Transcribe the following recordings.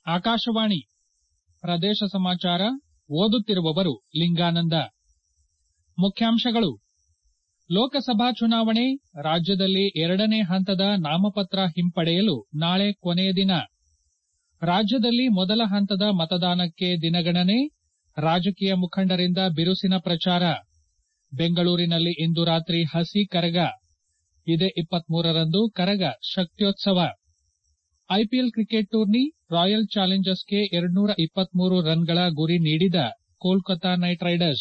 ಆಕಾಶವಾಣಿ ಪ್ರದೇಶ ಸಮಾಚಾರ ಓದುತ್ತಿರುವವರು ಲಿಂಗಾನಂದ ಮುಖ್ಯಾಂಶಗಳು ಲೋಕಸಭಾ ಚುನಾವಣೆ ರಾಜ್ಯದಲ್ಲಿ ಎರಡನೇ ಹಂತದ ನಾಮಪತ್ರ ಹಿಂಪಡೆಯಲು ನಾಳೆ ಕೊನೆಯ ದಿನ ರಾಜ್ಯದಲ್ಲಿ ಮೊದಲ ಹಂತದ ಮತದಾನಕ್ಕೆ ದಿನಗಣನೆ ರಾಜಕೀಯ ಮುಖಂಡರಿಂದ ಬಿರುಸಿನ ಪ್ರಚಾರ ಬೆಂಗಳೂರಿನಲ್ಲಿ ಇಂದು ರಾತ್ರಿ ಹಸಿ ಕರಗ ಇದೇ ರಂದು ಕರಗ ಶಕ್ತ್ಯೋತ್ಸವ ಐಪಿಎಲ್ ಕ್ರಿಕೆಟ್ ಟೂರ್ನಿ ರಾಯಲ್ ಚಾಲೆಂಜರ್ಸ್ಗೆ ರನ್ಗಳ ಗುರಿ ನೀಡಿದ ಕೋಲ್ಕತಾ ನೈಟ್ ರೈಡರ್ಸ್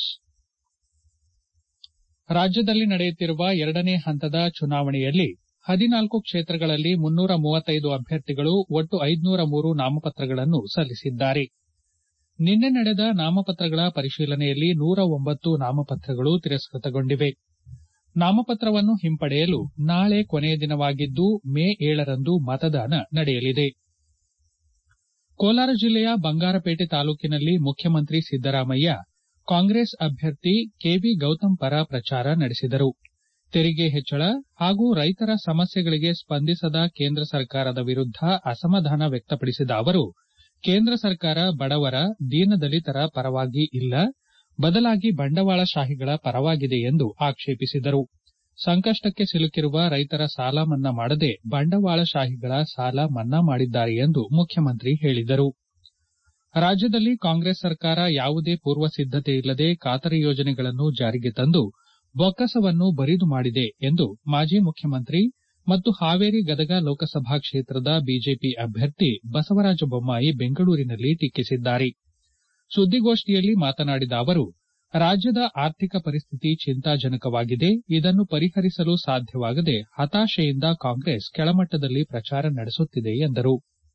ರಾಜ್ಯದಲ್ಲಿ ನಡೆಯುತ್ತಿರುವ ಎರಡನೇ ಹಂತದ ಚುನಾವಣೆಯಲ್ಲಿ ಹದಿನಾಲ್ಕು ಕ್ಷೇತ್ರಗಳಲ್ಲಿ ಮುನ್ನೂರ ಮೂವತ್ತೈದು ಅಭ್ಯರ್ಥಿಗಳು ಒಟ್ಟು ಐದುನೂರ ಮೂರು ನಾಮಪತ್ರಗಳನ್ನು ಸಲ್ಲಿಸಿದ್ದಾರೆ ನಿನ್ನೆ ನಡೆದ ನಾಮಪತ್ರಗಳ ಪರಿಶೀಲನೆಯಲ್ಲಿ ನೂರ ಒಂಬತ್ತು ನಾಮಪತ್ರಗಳು ತಿರಸ್ಕೃತಗೊಂಡಿವೆ ನಾಮಪತ್ರವನ್ನು ಹಿಂಪಡೆಯಲು ನಾಳೆ ಕೊನೆಯ ದಿನವಾಗಿದ್ದು ಮೇ ಏಳರಂದು ಮತದಾನ ನಡೆಯಲಿದೆ ಕೋಲಾರ ಜಿಲ್ಲೆಯ ಬಂಗಾರಪೇಟೆ ತಾಲೂಕಿನಲ್ಲಿ ಮುಖ್ಯಮಂತ್ರಿ ಸಿದ್ದರಾಮಯ್ಯ ಕಾಂಗ್ರೆಸ್ ಅಭ್ಯರ್ಥಿ ಕೆವಿ ಗೌತಮ್ ಪರ ಪ್ರಚಾರ ನಡೆಸಿದರು ತೆರಿಗೆ ಹೆಚ್ಚಳ ಹಾಗೂ ರೈತರ ಸಮಸ್ಯೆಗಳಿಗೆ ಸ್ಪಂದಿಸದ ಕೇಂದ್ರ ಸರ್ಕಾರದ ವಿರುದ್ದ ಅಸಮಾಧಾನ ವ್ಯಕ್ತಪಡಿಸಿದ ಅವರು ಕೇಂದ್ರ ಸರ್ಕಾರ ಬಡವರ ದೀನದಲಿತರ ಪರವಾಗಿ ಇಲ್ಲ ಬದಲಾಗಿ ಬಂಡವಾಳಶಾಹಿಗಳ ಪರವಾಗಿದೆ ಎಂದು ಆಕ್ಷೇಪಿಸಿದರು ಸಂಕಷ್ಟಕ್ಕೆ ಸಿಲುಕಿರುವ ರೈತರ ಸಾಲ ಮನ್ನಾ ಮಾಡದೆ ಬಂಡವಾಳಶಾಹಿಗಳ ಸಾಲ ಮನ್ನಾ ಮಾಡಿದ್ದಾರೆ ಎಂದು ಮುಖ್ಯಮಂತ್ರಿ ಹೇಳಿದರು ರಾಜ್ಯದಲ್ಲಿ ಕಾಂಗ್ರೆಸ್ ಸರ್ಕಾರ ಯಾವುದೇ ಪೂರ್ವ ಸಿದ್ದತೆ ಇಲ್ಲದೆ ಖಾತರಿ ಯೋಜನೆಗಳನ್ನು ಜಾರಿಗೆ ತಂದು ಬೊಕ್ಕಸವನ್ನು ಬರಿದು ಮಾಡಿದೆ ಎಂದು ಮಾಜಿ ಮುಖ್ಯಮಂತ್ರಿ ಮತ್ತು ಹಾವೇರಿ ಗದಗ ಲೋಕಸಭಾ ಕ್ಷೇತ್ರದ ಬಿಜೆಪಿ ಅಭ್ಯರ್ಥಿ ಬಸವರಾಜ ಬೊಮ್ಮಾಯಿ ಬೆಂಗಳೂರಿನಲ್ಲಿ ಟೀಕಿಸಿದ್ದಾರೆ ಸುದ್ದಿಗೋಷ್ಠಿಯಲ್ಲಿ ಮಾತನಾಡಿದ ಅವರು ರಾಜ್ಯದ ಆರ್ಥಿಕ ಪರಿಸ್ಥಿತಿ ಚಿಂತಾಜನಕವಾಗಿದೆ ಇದನ್ನು ಪರಿಹರಿಸಲು ಸಾಧ್ಯವಾಗದೆ ಹತಾಶೆಯಿಂದ ಕಾಂಗ್ರೆಸ್ ಕೆಳಮಟ್ಟದಲ್ಲಿ ಪ್ರಚಾರ ನಡೆಸುತ್ತಿದೆ ಎಂದರು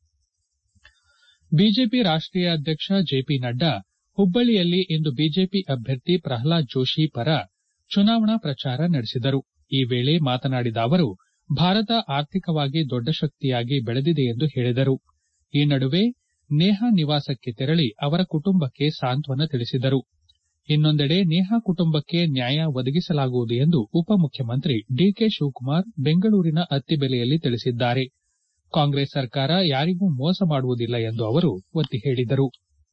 ಬಿಜೆಪಿ ರಾಷ್ಟೀಯ ಅಧ್ಯಕ್ಷ ಜೆಪಿ ನಡ್ಡಾ ಹುಬ್ಬಳ್ಳಿಯಲ್ಲಿ ಇಂದು ಬಿಜೆಪಿ ಅಭ್ಯರ್ಥಿ ಪ್ರಹ್ಲಾದ್ ಜೋಶಿ ಪರ ಚುನಾವಣಾ ಪ್ರಚಾರ ನಡೆಸಿದರು ಈ ವೇಳೆ ಮಾತನಾಡಿದ ಅವರು ಭಾರತ ಆರ್ಥಿಕವಾಗಿ ದೊಡ್ಡ ಶಕ್ತಿಯಾಗಿ ಬೆಳೆದಿದೆ ಎಂದು ಹೇಳಿದರು ಈ ನಡುವೆ ನೇಹಾ ನಿವಾಸಕ್ಕೆ ತೆರಳಿ ಅವರ ಕುಟುಂಬಕ್ಕೆ ಸಾಂತ್ವನ ತಿಳಿಸಿದರು ಇನ್ನೊಂದೆಡೆ ನೇಹಾ ಕುಟುಂಬಕ್ಕೆ ನ್ಯಾಯ ಒದಗಿಸಲಾಗುವುದು ಎಂದು ಉಪಮುಖ್ಯಮಂತ್ರಿ ಡಿಕೆ ಶಿವಕುಮಾರ್ ಬೆಂಗಳೂರಿನ ಅತ್ತಿಬೆಲೆಯಲ್ಲಿ ತಿಳಿಸಿದ್ದಾರೆ ಕಾಂಗ್ರೆಸ್ ಸರ್ಕಾರ ಯಾರಿಗೂ ಮೋಸ ಮಾಡುವುದಿಲ್ಲ ಎಂದು ಅವರು ಒತ್ತಿ ಹೇಳಿದರು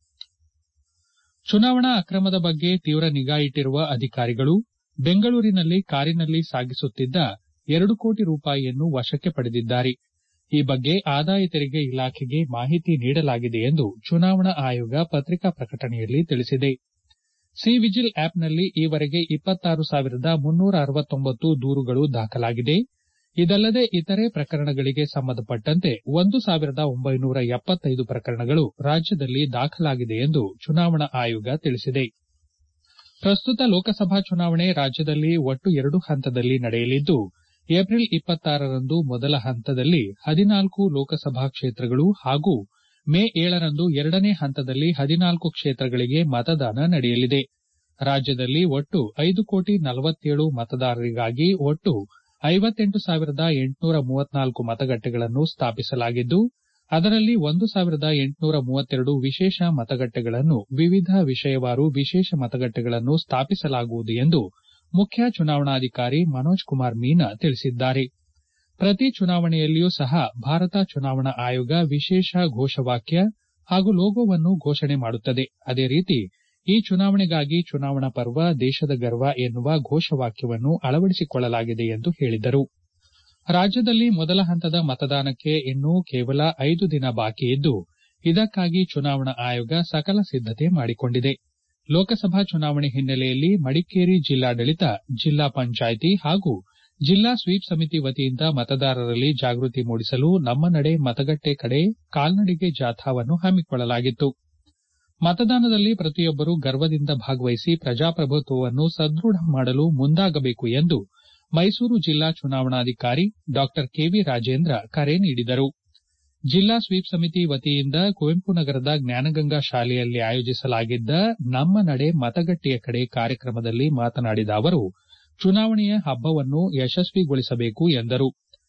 ಚುನಾವಣಾ ಅಕ್ರಮದ ಬಗ್ಗೆ ತೀವ್ರ ನಿಗಾ ಇಟ್ಟಿರುವ ಅಧಿಕಾರಿಗಳು ಬೆಂಗಳೂರಿನಲ್ಲಿ ಕಾರಿನಲ್ಲಿ ಸಾಗಿಸುತ್ತಿದ್ದ ಎರಡು ಕೋಟಿ ರೂಪಾಯಿಯನ್ನು ವಶಕ್ಕೆ ಪಡೆದಿದ್ದಾರೆ ಈ ಬಗ್ಗೆ ಆದಾಯ ತೆರಿಗೆ ಇಲಾಖೆಗೆ ಮಾಹಿತಿ ನೀಡಲಾಗಿದೆ ಎಂದು ಚುನಾವಣಾ ಆಯೋಗ ಪತ್ರಿಕಾ ಪ್ರಕಟಣೆಯಲ್ಲಿ ತಿಳಿಸಿದೆ ಸಿ ವಿಜಿಲ್ ಆಪ್ನಲ್ಲಿ ಈವರೆಗೆ ಇಪ್ಪತ್ತಾರು ಸಾವಿರದ ಮುನ್ನೂರ ಅರವತ್ತೊಂಬತ್ತು ದೂರುಗಳು ದಾಖಲಾಗಿದೆ ಇದಲ್ಲದೆ ಇತರೆ ಪ್ರಕರಣಗಳಿಗೆ ಸಂಬಂಧಪಟ್ಟಂತೆ ಒಂದು ಸಾವಿರದ ಒಂಬೈನೂರ ಎಪ್ಪತ್ತೈದು ಪ್ರಕರಣಗಳು ರಾಜ್ಯದಲ್ಲಿ ದಾಖಲಾಗಿದೆ ಎಂದು ಚುನಾವಣಾ ಆಯೋಗ ತಿಳಿಸಿದೆ ಪ್ರಸ್ತುತ ಲೋಕಸಭಾ ಚುನಾವಣೆ ರಾಜ್ಯದಲ್ಲಿ ಒಟ್ಟು ಎರಡು ಹಂತದಲ್ಲಿ ನಡೆಯಲಿದ್ದು ಏಪ್ರಿಲ್ ಇಪ್ಪತ್ತಾರರಂದು ಮೊದಲ ಹಂತದಲ್ಲಿ ಹದಿನಾಲ್ಕು ಲೋಕಸಭಾ ಕ್ಷೇತ್ರಗಳು ಹಾಗೂ ಮೇ ಏಳರಂದು ಎರಡನೇ ಹಂತದಲ್ಲಿ ಹದಿನಾಲ್ಕು ಕ್ಷೇತ್ರಗಳಿಗೆ ಮತದಾನ ನಡೆಯಲಿದೆ ರಾಜ್ಯದಲ್ಲಿ ಒಟ್ಟು ಐದು ಕೋಟಿ ನಲವತ್ತೇಳು ಮತದಾರರಿಗಾಗಿ ಒಟ್ಟು ಐವತ್ತೆಂಟು ಸಾವಿರದ ಎಂಟುನೂರ ಮೂವತ್ನಾಲ್ಕು ಮತಗಟ್ಟೆಗಳನ್ನು ಸ್ಥಾಪಿಸಲಾಗಿದ್ದು ಅದರಲ್ಲಿ ಒಂದು ಸಾವಿರದ ಎಂಟುನೂರ ಮೂವತ್ತೆರಡು ವಿಶೇಷ ಮತಗಟ್ಟೆಗಳನ್ನು ವಿವಿಧ ವಿಷಯವಾರು ವಿಶೇಷ ಮತಗಟ್ಟೆಗಳನ್ನು ಸ್ಥಾಪಿಸಲಾಗುವುದು ಎಂದು ಮುಖ್ಯ ಚುನಾವಣಾಧಿಕಾರಿ ಮನೋಜ್ ಕುಮಾರ್ ಮೀನಾ ತಿಳಿಸಿದ್ದಾರೆ ಪ್ರತಿ ಚುನಾವಣೆಯಲ್ಲಿಯೂ ಸಹ ಭಾರತ ಚುನಾವಣಾ ಆಯೋಗ ವಿಶೇಷ ಘೋಷವಾಕ್ಯ ಹಾಗೂ ಲೋಗೋವನ್ನು ಘೋಷಣೆ ಮಾಡುತ್ತದೆ ಅದೇ ರೀತಿ ಈ ಚುನಾವಣೆಗಾಗಿ ಚುನಾವಣಾ ಪರ್ವ ದೇಶದ ಗರ್ವ ಎನ್ನುವ ಘೋಷವಾಕ್ಯವನ್ನು ಅಳವಡಿಸಿಕೊಳ್ಳಲಾಗಿದೆ ಎಂದು ಹೇಳಿದರು ರಾಜ್ಯದಲ್ಲಿ ಮೊದಲ ಹಂತದ ಮತದಾನಕ್ಕೆ ಇನ್ನೂ ಕೇವಲ ಐದು ದಿನ ಬಾಕಿ ಇದ್ದು ಇದಕ್ಕಾಗಿ ಚುನಾವಣಾ ಆಯೋಗ ಸಕಲ ಸಿದ್ದತೆ ಮಾಡಿಕೊಂಡಿದೆ ಲೋಕಸಭಾ ಚುನಾವಣೆ ಹಿನ್ನೆಲೆಯಲ್ಲಿ ಮಡಿಕೇರಿ ಜಿಲ್ಲಾಡಳಿತ ಜಿಲ್ಲಾ ಪಂಚಾಯಿತಿ ಹಾಗೂ ಜಿಲ್ಲಾ ಸ್ವೀಪ್ ಸಮಿತಿ ವತಿಯಿಂದ ಮತದಾರರಲ್ಲಿ ಜಾಗೃತಿ ಮೂಡಿಸಲು ನಮ್ಮ ನಡೆ ಮತಗಟ್ಟೆ ಕಡೆ ಕಾಲ್ನಡಿಗೆ ಜಾಥಾವನ್ನು ಹಮ್ಮಿಕೊಳ್ಳಲಾಗಿತ್ತು ಮತದಾನದಲ್ಲಿ ಪ್ರತಿಯೊಬ್ಬರು ಗರ್ವದಿಂದ ಭಾಗವಹಿಸಿ ಪ್ರಜಾಪ್ರಭುತ್ವವನ್ನು ಸದೃಢ ಮಾಡಲು ಮುಂದಾಗಬೇಕು ಎಂದು ಮೈಸೂರು ಜಿಲ್ಲಾ ಚುನಾವಣಾಧಿಕಾರಿ ಡಾ ಕೆವಿ ರಾಜೇಂದ್ರ ಕರೆ ನೀಡಿದರು ಜಿಲ್ಲಾ ಸ್ವೀಪ್ ಸಮಿತಿ ವತಿಯಿಂದ ಕುವೆಂಪು ನಗರದ ಜ್ಞಾನಗಂಗಾ ಶಾಲೆಯಲ್ಲಿ ಆಯೋಜಿಸಲಾಗಿದ್ದ ನಮ್ಮ ನಡೆ ಮತಗಟ್ಟೆಯ ಕಡೆ ಕಾರ್ಯಕ್ರಮದಲ್ಲಿ ಮಾತನಾಡಿದ ಅವರು ಚುನಾವಣೆಯ ಹಬ್ಬವನ್ನು ಯಶಸ್ವಿಗೊಳಿಸಬೇಕು ಎಂದರು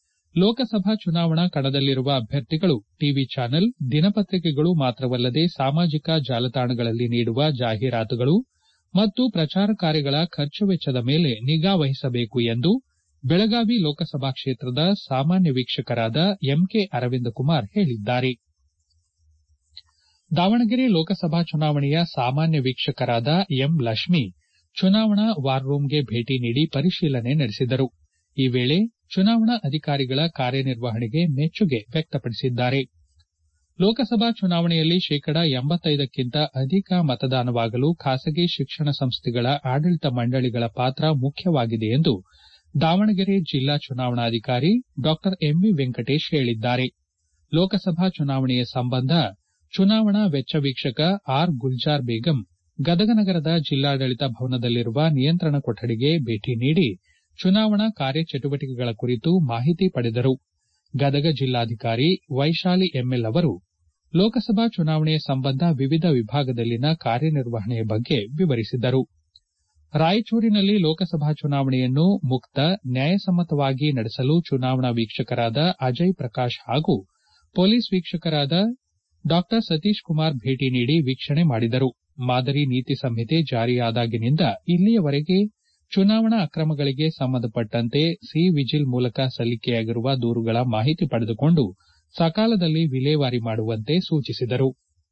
ಲೋಕಸಭಾ ಚುನಾವಣಾ ಕಣದಲ್ಲಿರುವ ಅಭ್ಯರ್ಥಿಗಳು ಟಿವಿ ಚಾನೆಲ್ ದಿನಪತ್ರಿಕೆಗಳು ಮಾತ್ರವಲ್ಲದೆ ಸಾಮಾಜಿಕ ಜಾಲತಾಣಗಳಲ್ಲಿ ನೀಡುವ ಜಾಹೀರಾತುಗಳು ಮತ್ತು ಪ್ರಚಾರ ಕಾರ್ಯಗಳ ಖರ್ಚು ವೆಚ್ಚದ ಮೇಲೆ ನಿಗಾ ವಹಿಸಬೇಕು ಎಂದು ಬೆಳಗಾವಿ ಲೋಕಸಭಾ ಕ್ಷೇತ್ರದ ಸಾಮಾನ್ಯ ವೀಕ್ಷಕರಾದ ಎಂಕೆ ಅರವಿಂದ ಕುಮಾರ್ ಹೇಳಿದ್ದಾರೆ ದಾವಣಗೆರೆ ಲೋಕಸಭಾ ಚುನಾವಣೆಯ ಸಾಮಾನ್ಯ ವೀಕ್ಷಕರಾದ ಎಂ ಲಕ್ಷ್ಮಿ ಚುನಾವಣಾ ವಾರ್ ರೂಂಗೆ ಭೇಟಿ ನೀಡಿ ಪರಿಶೀಲನೆ ನಡೆಸಿದರು ಈ ವೇಳೆ ಚುನಾವಣಾ ಅಧಿಕಾರಿಗಳ ಕಾರ್ಯನಿರ್ವಹಣೆಗೆ ಮೆಚ್ಚುಗೆ ವ್ಯಕ್ತಪಡಿಸಿದ್ದಾರೆ ಲೋಕಸಭಾ ಚುನಾವಣೆಯಲ್ಲಿ ಶೇಕಡಾ ಎಂಬತ್ತೈದಕ್ಕಿಂತ ಅಧಿಕ ಮತದಾನವಾಗಲು ಖಾಸಗಿ ಶಿಕ್ಷಣ ಸಂಸ್ಥೆಗಳ ಆಡಳಿತ ಮಂಡಳಿಗಳ ಪಾತ್ರ ಮುಖ್ಯವಾಗಿದೆ ಎಂದು ದಾವಣಗೆರೆ ಜಿಲ್ಲಾ ಚುನಾವಣಾಧಿಕಾರಿ ಡಾ ಎಂವಿ ವೆಂಕಟೇಶ್ ಹೇಳಿದ್ದಾರೆ ಲೋಕಸಭಾ ಚುನಾವಣೆಯ ಸಂಬಂಧ ಚುನಾವಣಾ ವೆಚ್ಚ ವೀಕ್ಷಕ ಆರ್ ಗುಲ್ಜಾರ್ ಬೇಗಂ ಗದಗ ನಗರದ ಜಿಲ್ಲಾಡಳಿತ ಭವನದಲ್ಲಿರುವ ನಿಯಂತ್ರಣ ಕೊಠಡಿಗೆ ಭೇಟಿ ನೀಡಿ ಚುನಾವಣಾ ಕಾರ್ಯಚಟುವಟಿಕೆಗಳ ಕುರಿತು ಮಾಹಿತಿ ಪಡೆದರು ಗದಗ ಜಿಲ್ಲಾಧಿಕಾರಿ ವೈಶಾಲಿ ಎಂಎಲ್ ಅವರು ಲೋಕಸಭಾ ಚುನಾವಣೆಯ ಸಂಬಂಧ ವಿವಿಧ ವಿಭಾಗದಲ್ಲಿನ ಕಾರ್ಯನಿರ್ವಹಣೆಯ ಬಗ್ಗೆ ವಿವರಿಸಿದರು ರಾಯಚೂರಿನಲ್ಲಿ ಲೋಕಸಭಾ ಚುನಾವಣೆಯನ್ನು ಮುಕ್ತ ನ್ಯಾಯಸಮ್ಮತವಾಗಿ ನಡೆಸಲು ಚುನಾವಣಾ ವೀಕ್ಷಕರಾದ ಅಜಯ್ ಪ್ರಕಾಶ್ ಹಾಗೂ ಪೊಲೀಸ್ ವೀಕ್ಷಕರಾದ ಡಾ ಸತೀಶ್ ಕುಮಾರ್ ಭೇಟಿ ನೀಡಿ ವೀಕ್ಷಣೆ ಮಾಡಿದರು ಮಾದರಿ ನೀತಿ ಸಂಹಿತೆ ಜಾರಿಯಾದಾಗಿನಿಂದ ಇಲ್ಲಿಯವರೆಗೆ ಚುನಾವಣಾ ಅಕ್ರಮಗಳಿಗೆ ಸಂಬಂಧಪಟ್ಟಂತೆ ಸಿ ವಿಜಿಲ್ ಮೂಲಕ ಸಲ್ಲಿಕೆಯಾಗಿರುವ ದೂರುಗಳ ಮಾಹಿತಿ ಪಡೆದುಕೊಂಡು ಸಕಾಲದಲ್ಲಿ ವಿಲೇವಾರಿ ಮಾಡುವಂತೆ ಸೂಚಿಸಿದರು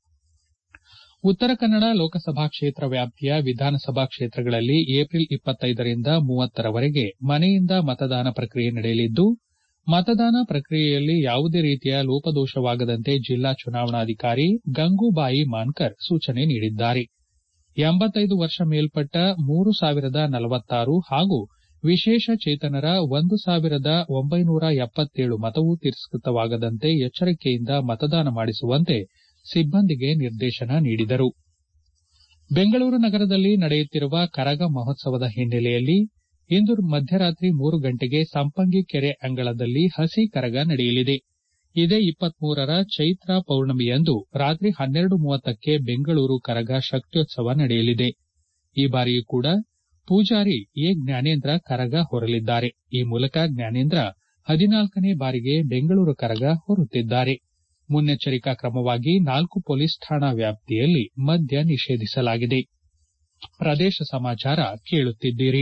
ಉತ್ತರ ಕನ್ನಡ ಲೋಕಸಭಾ ಕ್ಷೇತ್ರ ವ್ಯಾಪ್ತಿಯ ವಿಧಾನಸಭಾ ಕ್ಷೇತ್ರಗಳಲ್ಲಿ ಏಪ್ರಿಲ್ ಇಪ್ಪತ್ತೈದರಿಂದ ಮೂವತ್ತರವರೆಗೆ ಮನೆಯಿಂದ ಮತದಾನ ಪ್ರಕ್ರಿಯೆ ನಡೆಯಲಿದ್ದು ಮತದಾನ ಪ್ರಕ್ರಿಯೆಯಲ್ಲಿ ಯಾವುದೇ ರೀತಿಯ ಲೋಪದೋಷವಾಗದಂತೆ ಜಿಲ್ಲಾ ಚುನಾವಣಾಧಿಕಾರಿ ಗಂಗೂಬಾಯಿ ಮಾನ್ಕರ್ ಸೂಚನೆ ನೀಡಿದ್ದಾರೆ ಎಂಬತ್ತೈದು ವರ್ಷ ಮೇಲ್ಪಟ್ಟ ಮೂರು ಸಾವಿರದ ನಲವತ್ತಾರು ಹಾಗೂ ವಿಶೇಷ ಚೇತನರ ಒಂದು ಸಾವಿರದ ಒಂಬೈನೂರ ಎಪ್ಪತ್ತೇಳು ಮತವು ತಿರಸ್ಕೃತವಾಗದಂತೆ ಎಚ್ಚರಿಕೆಯಿಂದ ಮತದಾನ ಮಾಡಿಸುವಂತೆ ಸಿಬ್ಬಂದಿಗೆ ನಿರ್ದೇಶನ ನೀಡಿದರು ಬೆಂಗಳೂರು ನಗರದಲ್ಲಿ ನಡೆಯುತ್ತಿರುವ ಕರಗ ಮಹೋತ್ಸವದ ಹಿನ್ನೆಲೆಯಲ್ಲಿ ಇಂದು ಮಧ್ಯರಾತ್ರಿ ಮೂರು ಗಂಟೆಗೆ ಸಂಪಂಗಿ ಕೆರೆ ಅಂಗಳದಲ್ಲಿ ಹಸಿ ಕರಗ ನಡೆಯಲಿದೆ ಇದೇ ಇಪ್ಪತ್ಮೂರರ ಚೈತ್ರ ಪೌರ್ಣಮಿಯಂದು ರಾತ್ರಿ ಹನ್ನೆರಡು ಮೂವತ್ತಕ್ಕೆ ಬೆಂಗಳೂರು ಕರಗ ಶಕ್ತ್ಯೋತ್ಸವ ನಡೆಯಲಿದೆ ಈ ಬಾರಿಯೂ ಕೂಡ ಪೂಜಾರಿ ಎ ಜ್ಞಾನೇಂದ್ರ ಕರಗ ಹೊರಲಿದ್ದಾರೆ ಈ ಮೂಲಕ ಜ್ಞಾನೇಂದ್ರ ಹದಿನಾಲ್ಕನೇ ಬಾರಿಗೆ ಬೆಂಗಳೂರು ಕರಗ ಹೊರುತ್ತಿದ್ದಾರೆ ಮುನ್ನೆಚ್ಚರಿಕಾ ಕ್ರಮವಾಗಿ ನಾಲ್ಕು ಪೊಲೀಸ್ ಠಾಣಾ ವ್ಯಾಪ್ತಿಯಲ್ಲಿ ಮದ್ಯ ನಿಷೇಧಿಸಲಾಗಿದೆ ಪ್ರದೇಶ ಸಮಾಚಾರ ಕೇಳುತ್ತಿದ್ದೀರಿ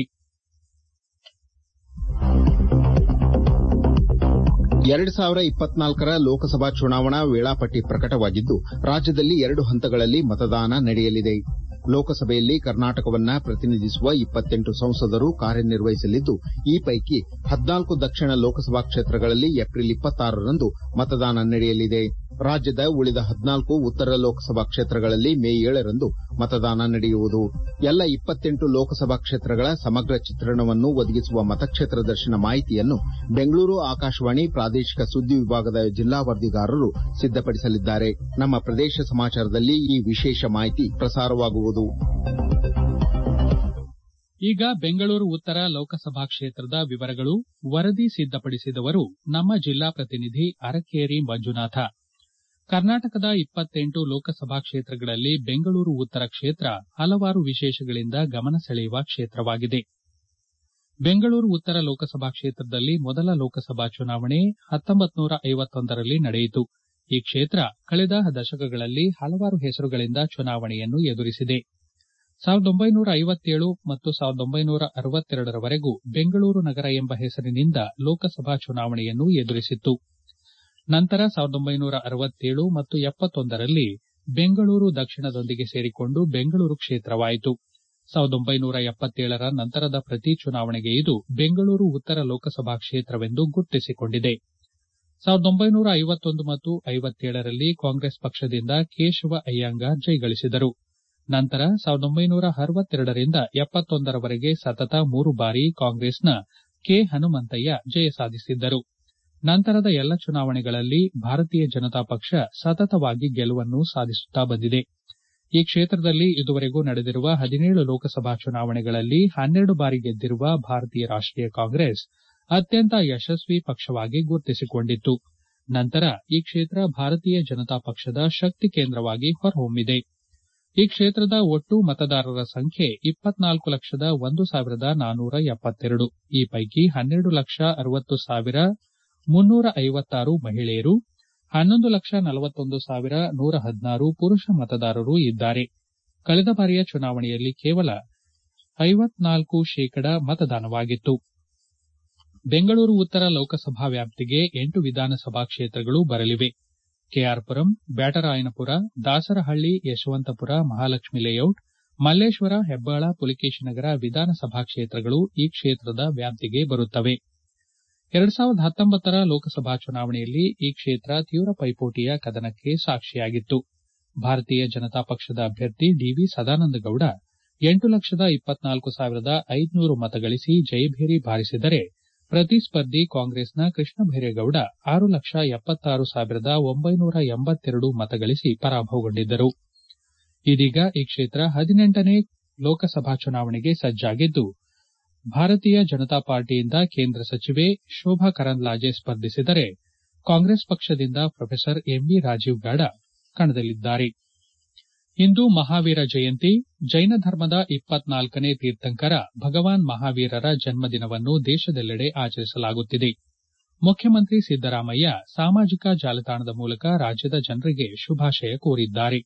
ಎರಡು ಸಾವಿರ ಇಪ್ಪತ್ನಾಲ್ಕರ ಲೋಕಸಭಾ ಚುನಾವಣಾ ವೇಳಾಪಟ್ಟಿ ಪ್ರಕಟವಾಗಿದ್ದು ರಾಜ್ಯದಲ್ಲಿ ಎರಡು ಹಂತಗಳಲ್ಲಿ ಮತದಾನ ನಡೆಯಲಿದೆ ಲೋಕಸಭೆಯಲ್ಲಿ ಕರ್ನಾಟಕವನ್ನ ಪ್ರತಿನಿಧಿಸುವ ಇಪ್ಪತ್ತೆಂಟು ಸಂಸದರು ಕಾರ್ಯನಿರ್ವಹಿಸಲಿದ್ದು ಈ ಪೈಕಿ ಹದಿನಾಲ್ಕು ದಕ್ಷಿಣ ಲೋಕಸಭಾ ಕ್ಷೇತ್ರಗಳಲ್ಲಿ ಏಪ್ರಿಲ್ ಇಪ್ಪತ್ತಾರರಂದು ಮತದಾನ ನಡೆಯಲಿದೆ ರಾಜ್ಯದ ಉಳಿದ ಹದಿನಾಲ್ಕು ಉತ್ತರ ಲೋಕಸಭಾ ಕ್ಷೇತ್ರಗಳಲ್ಲಿ ಮೇ ಏಳರಂದು ಮತದಾನ ನಡೆಯುವುದು ಎಲ್ಲ ಇಪ್ಪತ್ತೆಂಟು ಲೋಕಸಭಾ ಕ್ಷೇತ್ರಗಳ ಸಮಗ್ರ ಚಿತ್ರಣವನ್ನು ಒದಗಿಸುವ ಮತಕ್ಷೇತ್ರ ದರ್ಶನ ಮಾಹಿತಿಯನ್ನು ಬೆಂಗಳೂರು ಆಕಾಶವಾಣಿ ಪ್ರಾದೇಶಿಕ ಸುದ್ದಿ ವಿಭಾಗದ ಜಿಲ್ಲಾ ವರದಿಗಾರರು ಸಿದ್ದಪಡಿಸಲಿದ್ದಾರೆ ನಮ್ಮ ಪ್ರದೇಶ ಸಮಾಚಾರದಲ್ಲಿ ಈ ವಿಶೇಷ ಮಾಹಿತಿ ಪ್ರಸಾರವಾಗುವುದು ಈಗ ಬೆಂಗಳೂರು ಉತ್ತರ ಲೋಕಸಭಾ ಕ್ಷೇತ್ರದ ವಿವರಗಳು ವರದಿ ಸಿದ್ದಪಡಿಸಿದವರು ನಮ್ಮ ಜಿಲ್ಲಾ ಪ್ರತಿನಿಧಿ ಅರಕೇರಿ ಮಂಜುನಾಥ ಕರ್ನಾಟಕದ ಇಪ್ಪತ್ತೆಂಟು ಲೋಕಸಭಾ ಕ್ಷೇತ್ರಗಳಲ್ಲಿ ಬೆಂಗಳೂರು ಉತ್ತರ ಕ್ಷೇತ್ರ ಹಲವಾರು ವಿಶೇಷಗಳಿಂದ ಗಮನ ಸೆಳೆಯುವ ಕ್ಷೇತ್ರವಾಗಿದೆ ಬೆಂಗಳೂರು ಉತ್ತರ ಲೋಕಸಭಾ ಕ್ಷೇತ್ರದಲ್ಲಿ ಮೊದಲ ಲೋಕಸಭಾ ಚುನಾವಣೆ ಹತ್ತೊಂಬತ್ತು ನೂರ ಐವತ್ತೊಂದರಲ್ಲಿ ನಡೆಯಿತು ಈ ಕ್ಷೇತ್ರ ಕಳೆದ ದಶಕಗಳಲ್ಲಿ ಹಲವಾರು ಹೆಸರುಗಳಿಂದ ಚುನಾವಣೆಯನ್ನು ಎದುರಿಸಿದೆ ಸಾವಿರದ ಒಂಬೈನೂರ ಐವತ್ತೇಳು ಮತ್ತು ಸಾವಿರದ ಒಂಬೈನೂರ ಅರವತ್ತೆರಡರವರೆಗೂ ಬೆಂಗಳೂರು ನಗರ ಎಂಬ ಹೆಸರಿನಿಂದ ಲೋಕಸಭಾ ಚುನಾವಣೆಯನ್ನು ಎದುರಿಸಿತ್ತು ನಂತರ ಸಾವಿರದ ಒಂಬೈನೂರ ಅರವತ್ತೇಳು ಮತ್ತು ಎಪ್ಪತ್ತೊಂದರಲ್ಲಿ ಬೆಂಗಳೂರು ದಕ್ಷಿಣದೊಂದಿಗೆ ಸೇರಿಕೊಂಡು ಬೆಂಗಳೂರು ಕ್ಷೇತ್ರವಾಯಿತು ಸಾವಿರದ ಒಂಬೈನೂರ ಎಪ್ಪತ್ತೇಳರ ನಂತರದ ಪ್ರತಿ ಚುನಾವಣೆಗೆ ಇದು ಬೆಂಗಳೂರು ಉತ್ತರ ಲೋಕಸಭಾ ಕ್ಷೇತ್ರವೆಂದು ಗುರುತಿಸಿಕೊಂಡಿದೆ ಸಾವಿರದ ಒಂಬೈನೂರ ಐವತ್ತೊಂದು ಮತ್ತು ಐವತ್ತೇಳರಲ್ಲಿ ಕಾಂಗ್ರೆಸ್ ಪಕ್ಷದಿಂದ ಕೇಶವ ಅಯ್ಯಂಗಾರ್ ಜಯಗಳಿಸಿದರು ನಂತರ ಸಾವಿರದ ಒಂಬೈನೂರ ಅರವತ್ತೆರಡರಿಂದ ಎಪ್ಪತ್ತೊಂದರವರೆಗೆ ಸತತ ಮೂರು ಬಾರಿ ಕಾಂಗ್ರೆಸ್ನ ಕೆ ಹನುಮಂತಯ್ಯ ಜಯ ಸಾಧಿಸಿದ್ದರು ನಂತರದ ಎಲ್ಲ ಚುನಾವಣೆಗಳಲ್ಲಿ ಭಾರತೀಯ ಜನತಾ ಪಕ್ಷ ಸತತವಾಗಿ ಗೆಲುವನ್ನು ಸಾಧಿಸುತ್ತಾ ಬಂದಿದೆ ಈ ಕ್ಷೇತ್ರದಲ್ಲಿ ಇದುವರೆಗೂ ನಡೆದಿರುವ ಹದಿನೇಳು ಲೋಕಸಭಾ ಚುನಾವಣೆಗಳಲ್ಲಿ ಹನ್ನೆರಡು ಬಾರಿ ಗೆದ್ದಿರುವ ಭಾರತೀಯ ರಾಷ್ಟೀಯ ಕಾಂಗ್ರೆಸ್ ಅತ್ಯಂತ ಯಶಸ್ವಿ ಪಕ್ಷವಾಗಿ ಗುರುತಿಸಿಕೊಂಡಿತ್ತು ನಂತರ ಈ ಕ್ಷೇತ್ರ ಭಾರತೀಯ ಜನತಾ ಪಕ್ಷದ ಶಕ್ತಿ ಕೇಂದ್ರವಾಗಿ ಹೊರಹೊಮ್ಮಿದೆ ಈ ಕ್ಷೇತ್ರದ ಒಟ್ಟು ಮತದಾರರ ಸಂಖ್ಯೆ ಇಪ್ಪತ್ನಾಲ್ಕು ಲಕ್ಷದ ಒಂದು ಸಾವಿರದ ನಾನೂರ ಎಪ್ಪತ್ತೆರಡು ಈ ಪೈಕಿ ಹನ್ನೆರಡು ಲಕ್ಷ ಅರವತ್ತು ಸಾವಿರ ಮುನ್ನೂರ ಐವತ್ತಾರು ಮಹಿಳೆಯರು ಹನ್ನೊಂದು ಲಕ್ಷ ನಲವತ್ತೊಂದು ಸಾವಿರ ನೂರ ಹದಿನಾರು ಪುರುಷ ಮತದಾರರು ಇದ್ದಾರೆ ಕಳೆದ ಬಾರಿಯ ಚುನಾವಣೆಯಲ್ಲಿ ಕೇವಲ ಐವತ್ನಾಲ್ಕು ಶೇಕಡ ಮತದಾನವಾಗಿತ್ತು ಬೆಂಗಳೂರು ಉತ್ತರ ಲೋಕಸಭಾ ವ್ಯಾಪ್ತಿಗೆ ಎಂಟು ವಿಧಾನಸಭಾ ಕ್ಷೇತ್ರಗಳು ಬರಲಿವೆ ಕೆಆರ್ಪುರಂ ಬ್ಯಾಟರಾಯನಪುರ ದಾಸರಹಳ್ಳಿ ಯಶವಂತಪುರ ಮಹಾಲಕ್ಷ್ಮಿ ಲೇಔಟ್ ಮಲ್ಲೇಶ್ವರ ಹೆಬ್ಬಾಳ ಪುಲಿಕೇಶಿನಗರ ವಿಧಾನಸಭಾ ಕ್ಷೇತ್ರಗಳು ಈ ಕ್ಷೇತ್ರದ ವ್ಯಾಪ್ತಿಗೆ ಬರುತ್ತವೆ ಎರಡ್ ಸಾವಿರದ ಹತ್ತೊಂಬತ್ತರ ಲೋಕಸಭಾ ಚುನಾವಣೆಯಲ್ಲಿ ಈ ಕ್ಷೇತ್ರ ತೀವ್ರ ಪೈಪೋಟಿಯ ಕದನಕ್ಕೆ ಸಾಕ್ಷಿಯಾಗಿತ್ತು ಭಾರತೀಯ ಜನತಾ ಪಕ್ಷದ ಅಭ್ಯರ್ಥಿ ಡಿವಿ ಸದಾನಂದಗೌಡ ಎಂಟು ಲಕ್ಷದ ಇಪ್ಪತ್ನಾಲ್ಕು ಸಾವಿರದ ಐದುನೂರು ಮತ ಗಳಿಸಿ ಜಯಭೇರಿ ಬಾರಿಸಿದರೆ ಪ್ರತಿಸ್ಪರ್ಧಿ ಕಾಂಗ್ರೆಸ್ನ ಕೃಷ್ಣ ಬೈರೇಗೌಡ ಆರು ಲಕ್ಷ ಎಪ್ಪತ್ತಾರು ಸಾವಿರದ ಒಂಬೈನೂರ ಎಂಬತ್ತೆರಡು ಮತ ಗಳಿಸಿ ಪರಾಭವಗೊಂಡಿದ್ದರು ಇದೀಗ ಈ ಕ್ಷೇತ್ರ ಹದಿನೆಂಟನೇ ಲೋಕಸಭಾ ಚುನಾವಣೆಗೆ ಸಜ್ಜಾಗಿದ್ದು ಭಾರತೀಯ ಜನತಾ ಪಾರ್ಟಿಯಿಂದ ಕೇಂದ್ರ ಸಚಿವೆ ಶೋಭಾ ಕರಂದ್ಲಾಜೆ ಸ್ಪರ್ಧಿಸಿದರೆ ಕಾಂಗ್ರೆಸ್ ಪಕ್ಷದಿಂದ ಪ್ರೊಫೆಸರ್ ಎಂಬಿ ರಾಜೀವ್ ಗೌಡ ಕಣದಲ್ಲಿದ್ದಾರೆ ಇಂದು ಮಹಾವೀರ ಜಯಂತಿ ಜೈನ ಧರ್ಮದ ಇಪ್ಪತ್ನಾಲ್ಕನೇ ತೀರ್ಥಂಕರ ಭಗವಾನ್ ಮಹಾವೀರರ ಜನ್ಮದಿನವನ್ನು ದೇಶದೆಲ್ಲೆಡೆ ಆಚರಿಸಲಾಗುತ್ತಿದೆ ಮುಖ್ಯಮಂತ್ರಿ ಸಿದ್ದರಾಮಯ್ಯ ಸಾಮಾಜಿಕ ಜಾಲತಾಣದ ಮೂಲಕ ರಾಜ್ಯದ ಜನರಿಗೆ ಶುಭಾಶಯ ಕೋರಿದ್ದಾರೆ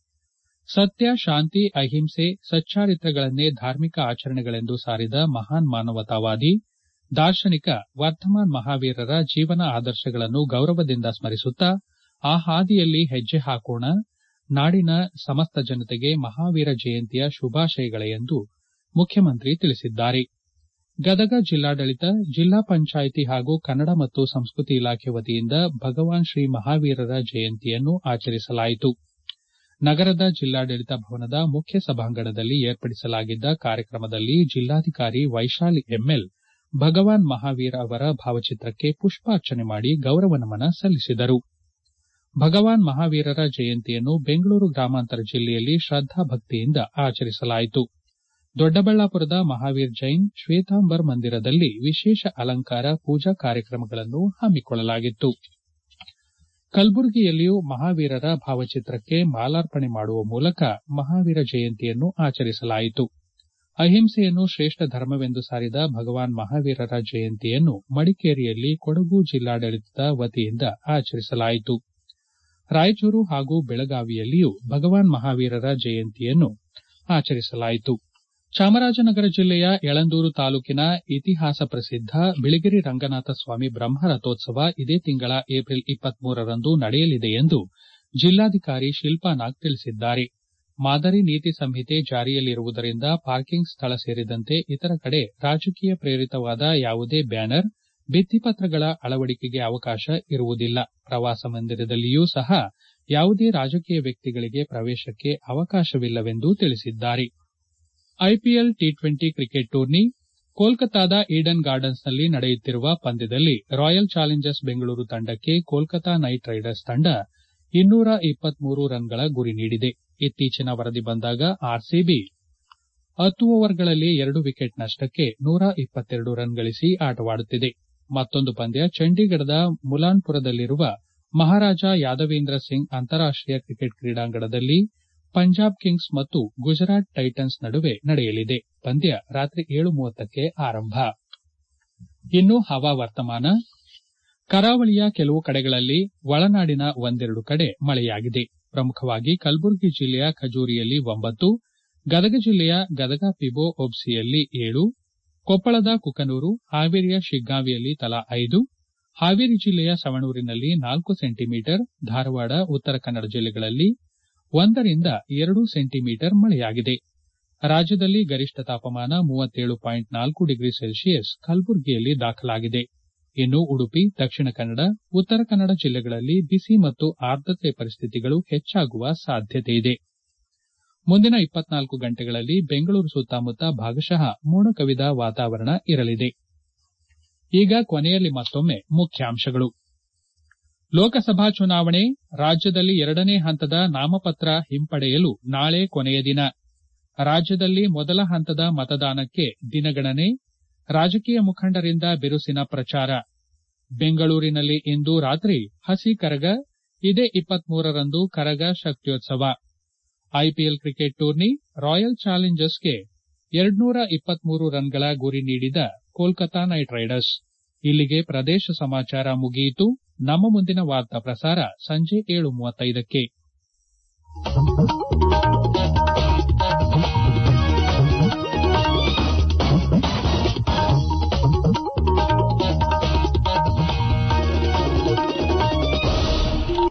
ಸತ್ಯ ಶಾಂತಿ ಅಹಿಂಸೆ ಸಚ್ಚಾರಿತ್ರಗಳನ್ನೇ ಧಾರ್ಮಿಕ ಆಚರಣೆಗಳೆಂದು ಸಾರಿದ ಮಹಾನ್ ಮಾನವತಾವಾದಿ ದಾರ್ಶನಿಕ ವರ್ಧಮಾನ್ ಮಹಾವೀರರ ಜೀವನ ಆದರ್ಶಗಳನ್ನು ಗೌರವದಿಂದ ಸ್ಮರಿಸುತ್ತಾ ಆ ಹಾದಿಯಲ್ಲಿ ಹೆಜ್ಜೆ ಹಾಕೋಣ ನಾಡಿನ ಸಮಸ್ತ ಜನತೆಗೆ ಮಹಾವೀರ ಜಯಂತಿಯ ಶುಭಾಶಯಗಳ ಎಂದು ಮುಖ್ಯಮಂತ್ರಿ ತಿಳಿಸಿದ್ದಾರೆ ಗದಗ ಜಿಲ್ಲಾಡಳಿತ ಜಿಲ್ಲಾ ಪಂಚಾಯಿತಿ ಹಾಗೂ ಕನ್ನಡ ಮತ್ತು ಸಂಸ್ಕೃತಿ ಇಲಾಖೆ ವತಿಯಿಂದ ಭಗವಾನ್ ಶ್ರೀ ಮಹಾವೀರರ ಜಯಂತಿಯನ್ನು ಆಚರಿಸಲಾಯಿತು ನಗರದ ಜಿಲ್ಲಾಡಳಿತ ಭವನದ ಮುಖ್ಯ ಸಭಾಂಗಣದಲ್ಲಿ ಏರ್ಪಡಿಸಲಾಗಿದ್ದ ಕಾರ್ಯಕ್ರಮದಲ್ಲಿ ಜಿಲ್ಲಾಧಿಕಾರಿ ವೈಶಾಲಿ ಎಂಎಲ್ ಭಗವಾನ್ ಮಹಾವೀರ ಅವರ ಭಾವಚಿತ್ರಕ್ಕೆ ಪುಷ್ಪಾರ್ಚನೆ ಮಾಡಿ ಗೌರವ ನಮನ ಸಲ್ಲಿಸಿದರು ಭಗವಾನ್ ಮಹಾವೀರರ ಜಯಂತಿಯನ್ನು ಬೆಂಗಳೂರು ಗ್ರಾಮಾಂತರ ಜಿಲ್ಲೆಯಲ್ಲಿ ಶ್ರದ್ದಾಭಕ್ತಿಯಿಂದ ಆಚರಿಸಲಾಯಿತು ದೊಡ್ಡಬಳ್ಳಾಪುರದ ಮಹಾವೀರ್ ಜೈನ್ ಶ್ವೇತಾಂಬರ್ ಮಂದಿರದಲ್ಲಿ ವಿಶೇಷ ಅಲಂಕಾರ ಪೂಜಾ ಕಾರ್ಯಕ್ರಮಗಳನ್ನು ಹಮ್ಮಿಕೊಳ್ಳಲಾಗಿತ್ತು ಕಲಬುರಗಿಯಲ್ಲಿಯೂ ಮಹಾವೀರರ ಭಾವಚಿತ್ರಕ್ಕೆ ಮಾಲಾರ್ಪಣೆ ಮಾಡುವ ಮೂಲಕ ಮಹಾವೀರ ಜಯಂತಿಯನ್ನು ಆಚರಿಸಲಾಯಿತು ಅಹಿಂಸೆಯನ್ನು ಶ್ರೇಷ್ಠ ಧರ್ಮವೆಂದು ಸಾರಿದ ಭಗವಾನ್ ಮಹಾವೀರರ ಜಯಂತಿಯನ್ನು ಮಡಿಕೇರಿಯಲ್ಲಿ ಕೊಡಗು ಜಿಲ್ಲಾಡಳಿತದ ವತಿಯಿಂದ ಆಚರಿಸಲಾಯಿತು ರಾಯಚೂರು ಹಾಗೂ ಬೆಳಗಾವಿಯಲ್ಲಿಯೂ ಭಗವಾನ್ ಮಹಾವೀರರ ಜಯಂತಿಯನ್ನು ಆಚರಿಸಲಾಯಿತು ಚಾಮರಾಜನಗರ ಜಿಲ್ಲೆಯ ಯಳಂದೂರು ತಾಲೂಕಿನ ಇತಿಹಾಸ ಪ್ರಸಿದ್ದ ಬಿಳಿಗಿರಿ ರಂಗನಾಥ ಸ್ವಾಮಿ ಬ್ರಹ್ಮರಥೋತ್ಸವ ಇದೇ ತಿಂಗಳ ಏಪ್ರಿಲ್ ಇಪ್ಪತ್ಮೂರರಂದು ನಡೆಯಲಿದೆ ಎಂದು ಜಿಲ್ಲಾಧಿಕಾರಿ ಶಿಲ್ಪಾ ನಾಗ್ ತಿಳಿಸಿದ್ದಾರೆ ಮಾದರಿ ನೀತಿ ಸಂಹಿತೆ ಜಾರಿಯಲ್ಲಿರುವುದರಿಂದ ಪಾರ್ಕಿಂಗ್ ಸ್ಥಳ ಸೇರಿದಂತೆ ಇತರ ಕಡೆ ರಾಜಕೀಯ ಪ್ರೇರಿತವಾದ ಯಾವುದೇ ಬ್ಯಾನರ್ ಭಿತ್ತಿಪತ್ರಗಳ ಅಳವಡಿಕೆಗೆ ಅವಕಾಶ ಇರುವುದಿಲ್ಲ ಪ್ರವಾಸ ಮಂದಿರದಲ್ಲಿಯೂ ಸಹ ಯಾವುದೇ ರಾಜಕೀಯ ವ್ಯಕ್ತಿಗಳಿಗೆ ಪ್ರವೇಶಕ್ಕೆ ಅವಕಾಶವಿಲ್ಲವೆಂದು ತಿಳಿಸಿದ್ದಾರೆ IPL T twenty cricket tourney ಕೋಲ್ಕತಾದ ಈಡನ್ ಗಾರ್ಡನ್ಸ್ನಲ್ಲಿ ನಡೆಯುತ್ತಿರುವ ಪಂದ್ಯದಲ್ಲಿ ರಾಯಲ್ ಚಾಲೆಂಜರ್ಸ್ ಬೆಂಗಳೂರು ತಂಡಕ್ಕೆ ಕೋಲ್ಕತಾ ನೈಟ್ ರೈಡರ್ಸ್ ತಂಡ ಇನ್ನೂರ ಇಪ್ಪತ್ಮೂರು ರನ್ಗಳ ಗುರಿ ನೀಡಿದೆ ಇತ್ತೀಚಿನ ವರದಿ ಬಂದಾಗ ಆರ್ಸಿಬಿ ಹತ್ತು ಓವರ್ಗಳಲ್ಲಿ ಎರಡು ವಿಕೆಟ್ ನಷ್ಟಕ್ಕೆ ನೂರ ಇಪ್ಪತ್ತೆರಡು ರನ್ ಗಳಿಸಿ ಆಟವಾಡುತ್ತಿದೆ ಮತ್ತೊಂದು ಪಂದ್ಯ ಚಂಡೀಗಢದ ಮುಲಾನ್ಪುರದಲ್ಲಿರುವ ಮಹಾರಾಜ ಯಾದವೇಂದ್ರ ಸಿಂಗ್ ಅಂತಾರಾಷ್ಟೀಯ ಕ್ರಿಕೆಟ್ ಕ್ರೀಡಾಂಗಣದಲ್ಲಿ ಪಂಜಾಬ್ ಕಿಂಗ್ಸ್ ಮತ್ತು ಗುಜರಾತ್ ಟೈಟನ್ಸ್ ನಡುವೆ ನಡೆಯಲಿದೆ ಪಂದ್ಯ ರಾತ್ರಿ ಏಳು ಮೂವತ್ತಕ್ಕೆ ಆರಂಭ ಇನ್ನು ಹವಾವರ್ತಮಾನ ಕರಾವಳಿಯ ಕೆಲವು ಕಡೆಗಳಲ್ಲಿ ಒಳನಾಡಿನ ಒಂದೆರಡು ಕಡೆ ಮಳೆಯಾಗಿದೆ ಪ್ರಮುಖವಾಗಿ ಕಲಬುರಗಿ ಜಿಲ್ಲೆಯ ಖಜೂರಿಯಲ್ಲಿ ಒಂಬತ್ತು ಗದಗ ಜಿಲ್ಲೆಯ ಗದಗ ಪಿಬೋ ಒಬ್ಸಿಯಲ್ಲಿ ಏಳು ಕೊಪ್ಪಳದ ಕುಕನೂರು ಹಾವೇರಿಯ ಶಿಗ್ಗಾಂವಿಯಲ್ಲಿ ತಲಾ ಐದು ಹಾವೇರಿ ಜಿಲ್ಲೆಯ ಸವಣೂರಿನಲ್ಲಿ ನಾಲ್ಕು ಸೆಂಟಿಮೀಟರ್ ಧಾರವಾಡ ಉತ್ತರ ಕನ್ನಡ ಜಿಲ್ಲೆಗಳಲ್ಲಿ ಒಂದರಿಂದ ಎರಡು ಸೆಂಟಿಮೀಟರ್ ಮಳೆಯಾಗಿದೆ ರಾಜ್ಯದಲ್ಲಿ ಗರಿಷ್ಠ ತಾಪಮಾನ ಮೂವತ್ತೇಳು ಪಾಯಿಂಟ್ ನಾಲ್ಕು ಡಿಗ್ರಿ ಸೆಲ್ಸಿಯಸ್ ಕಲಬುರಗಿಯಲ್ಲಿ ದಾಖಲಾಗಿದೆ ಇನ್ನು ಉಡುಪಿ ದಕ್ಷಿಣ ಕನ್ನಡ ಉತ್ತರ ಕನ್ನಡ ಜಿಲ್ಲೆಗಳಲ್ಲಿ ಬಿಸಿ ಮತ್ತು ಆರ್ದ್ರತೆ ಪರಿಸ್ಥಿತಿಗಳು ಹೆಚ್ಚಾಗುವ ಸಾಧ್ಯತೆಯಿದೆ ಮುಂದಿನ ಇಪ್ಪತ್ನಾಲ್ಕು ಗಂಟೆಗಳಲ್ಲಿ ಬೆಂಗಳೂರು ಸುತ್ತಮುತ್ತ ಭಾಗಶಃ ಮೋಡ ಕವಿದ ವಾತಾವರಣ ಇರಲಿದೆ ಈಗ ಕೊನೆಯಲ್ಲಿ ಮತ್ತೊಮ್ಮೆ ಮುಖ್ಯಾಂಶಗಳು ಲೋಕಸಭಾ ಚುನಾವಣೆ ರಾಜ್ಯದಲ್ಲಿ ಎರಡನೇ ಹಂತದ ನಾಮಪತ್ರ ಹಿಂಪಡೆಯಲು ನಾಳೆ ಕೊನೆಯ ದಿನ ರಾಜ್ಯದಲ್ಲಿ ಮೊದಲ ಹಂತದ ಮತದಾನಕ್ಕೆ ದಿನಗಣನೆ ರಾಜಕೀಯ ಮುಖಂಡರಿಂದ ಬಿರುಸಿನ ಪ್ರಚಾರ ಬೆಂಗಳೂರಿನಲ್ಲಿ ಇಂದು ರಾತ್ರಿ ಹಸಿ ಕರಗ ಇದೇ ಇಪ್ಪತ್ಮೂರರಂದು ಕರಗ ಶಕ್ತಿಯೋತ್ಸವ ಐಪಿಎಲ್ ಕ್ರಿಕೆಟ್ ಟೂರ್ನಿ ರಾಯಲ್ ಚಾಲೆಂಜರ್ಸ್ಗೆ ಎರಡ್ನೂರ ಇಪ್ಪತ್ಮೂರು ರನ್ಗಳ ಗುರಿ ನೀಡಿದ ಕೋಲ್ಕತಾ ನೈಟ್ ರೈಡರ್ಸ್ ಇಲ್ಲಿಗೆ ಪ್ರದೇಶ ಸಮಾಚಾರ ಮುಗಿಯಿತು ನಮ್ಮ ಮುಂದಿನ ವಾರ್ತಾ ಪ್ರಸಾರ ಸಂಜೆ ಏಳು ಮೂವತ್ತೈದಕ್ಕೆ